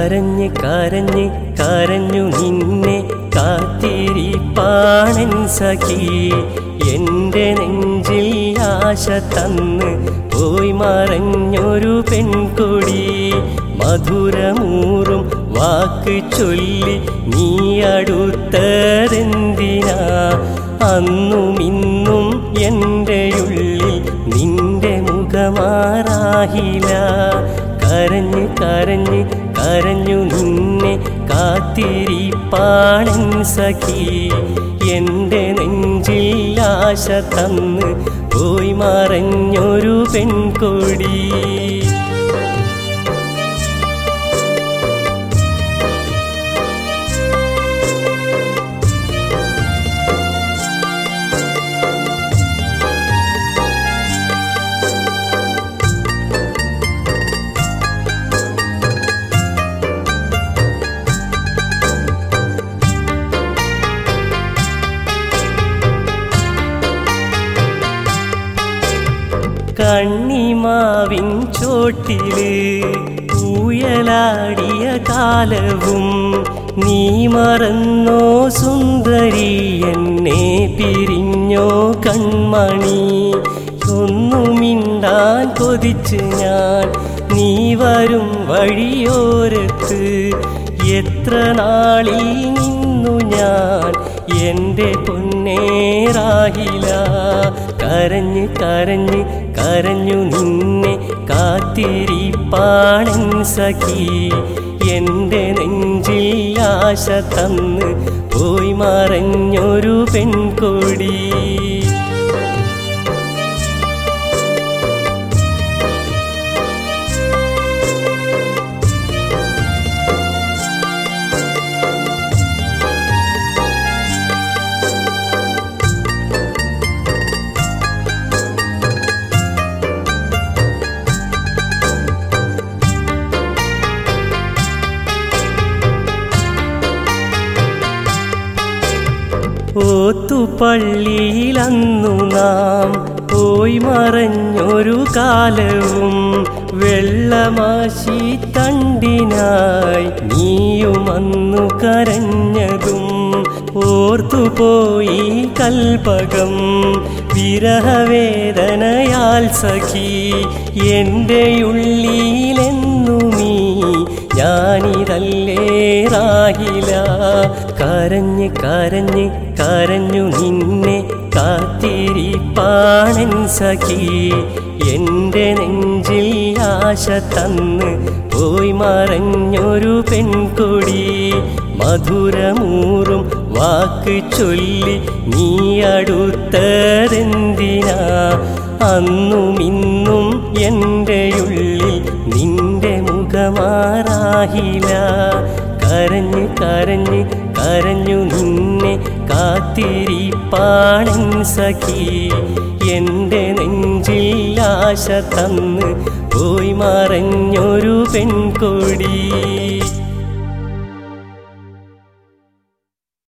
കരഞ്ഞ് കരഞ്ഞ് കരഞ്ഞു നിന്നെ കാത്തിരിപ്പാണൻ സഖി എൻ്റെ നെഞ്ചിൽ ആശ തന്ന് പോയി മറഞ്ഞൊരു പെൺകൊടി മധുരമൂറും വാക്ക് ചൊല്ലി നീ അടുത്തതെന്തിനാ അന്നും ഇന്നും എൻ്റെ ഉള്ളിൽ നിന്റെ മുഖമാറാഹില കരഞ്ഞ് കരഞ്ഞ് കരഞ്ഞു നിന്നെ കാത്തിരിപ്പാണൻ സഖി എൻ്റെ നെഞ്ചിൽ ആശ തന്ന് പോയി മറഞ്ഞൊരു പെൺകൊടി കണ്ണിമാവിൻ ചോട്ടില് ഊയലാടിയ കാലവും നീ മറന്നോ സുന്ദരി എന്നെ പിരിഞ്ഞോ കൺമണി ഒന്നുമിണ്ടാൻ കൊതിച്ച് ഞാൻ നീ വരും വഴിയോരത്ത് എത്ര നാളിൽ നിന്നു ഞാൻ എൻ്റെ പൊന്നേറാഹില കരഞ്ഞ് കരഞ്ഞ് കരഞ്ഞു നിന്നെ കാത്തിരിപ്പാണൻ സഖി എൻ്റെ നെഞ്ചിൽ ആശ തന്ന് പോയി മറഞ്ഞൊരു പെൺകൊടി ഓത്തുപള്ളിയിലന്നു നാം പോയി മറഞ്ഞൊരു കാലവും വെള്ളമാശി തണ്ടിനായി നീയുമന്നു കരഞ്ഞതും ഓർത്തുപോയി കൽപകം വിരഹവേദനയാൽ സഖി എൻ്റെ ഉള്ളിലെന്നുമീ ഞാനിതല്ലേ റാഹില കരഞ്ഞ് കരഞ്ഞ് കരഞ്ഞു നിന്നെ കാത്തിരിപ്പാണൻ സഖി എൻ്റെ നെഞ്ചിൽ ആശ തന്ന് പോയി മറഞ്ഞൊരു പെൺകൊടി മധുരമൂറും വാക്ക് ചൊല്ലി നീ അടുത്തതെന്തിനാ അന്നും ഇന്നും എൻ്റെ ഉള്ളിൽ നിന്റെ മുഖമാറാഹില കരഞ്ഞ് കരഞ്ഞ് കരഞ്ഞു നിന്നെ കാത്തിരിപ്പാണൻ സഖി എൻ്റെ നെഞ്ചിൽ ആശ തന്ന് പോയി മറഞ്ഞൊരു പെൺകൊടി